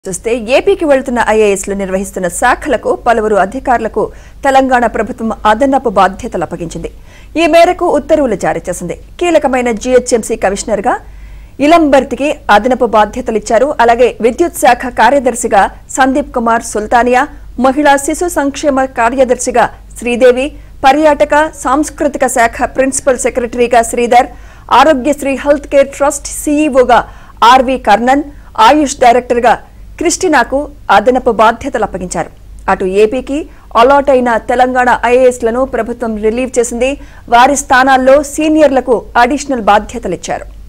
చూస్తే ఏపీకి వెళ్తున్న ఐఏఎస్లు నిర్వహిస్తున్న శాఖలకు పలువురు అధికారులకు తెలంగాణ ప్రభుత్వం అదనపు బాధ్యతలు అప్పగించింది ఈ మేరకు ఉత్తర్వులు జారీ చేసింది కీలకమైన జీహెచ్ఎంసీ కమిషనర్ గా ఇలంబర్తికి అదనపు బాధ్యతలు ఇచ్చారు అలాగే విద్యుత్ శాఖ కార్యదర్శిగా సందీప్ కుమార్ సుల్తానియా మహిళా శిశు సంక్షేమ కార్యదర్శిగా శ్రీదేవి పర్యాటక సాంస్కృతిక శాఖ ప్రిన్సిపల్ సెక్రటరీగా Sridhar Aarogyasri health care trust సీఈఓగా ఆర్వి కర్ణన్ ఆయుష్ డైరెక్టర్గా క్రిస్టినాకు అదనపు బాధ్యతలు అప్పగించారు అటు ఏపీకి అలాట్ అయిన తెలంగాణ ఐఏఎస్లను ప్రభుత్వం రిలీవ్ చేసింది వారి స్థానాల్లో సీనియర్లకు అడిషనల్ బాధ్యతలిచ్చారు